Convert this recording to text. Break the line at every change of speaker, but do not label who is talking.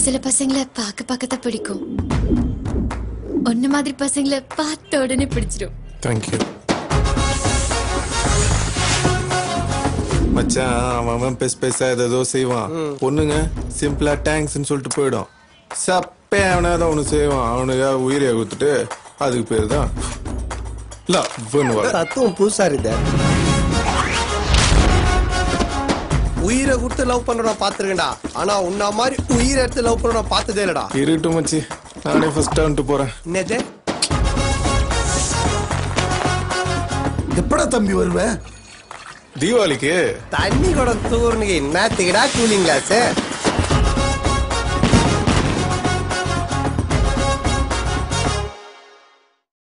சில பசங்களை பார்க்க பார்க்கத்தான் பிடிக்கும் ஒன்ன மாதிரி பசங்களை பார்த்த உடனே பிடிச்சிடும்
தேங்க்யூ மச்சான் அவன் அவன் பெஸ் பெருசா ஏதோ செய்வான் பொண்ணுங்க சிம்பிளா டேங்க்ஸ்னு சொல்லிட்டு போயிடும் சப்பே அவனாதான் ஒண்ணு செய்வான் அவனுக்கு உயிரை கொடுத்துட்டு அதுக்கு பேரு தான் லவ்னு
தத்துவம் புதுசா இருக்கு உயிரை கொடுத்து லவ் பண்றவன பாத்துருக்கேன்டா ஆனா உன்ன மாதிரி உயிரை எடுத்து லவ் பண்றவன பார்த்ததே இல்லடா
இருட்டும் மச்சி நானே ஃபர்ஸ்ட் வந்துட்டு போறேன்
என்னது
எப்படா தம்பி வருவ
தீபாவளிக்கு
தண்ணி கூட தூர்னுக்கு என்னத்துக்குடா கூலிங் கிளாஸ்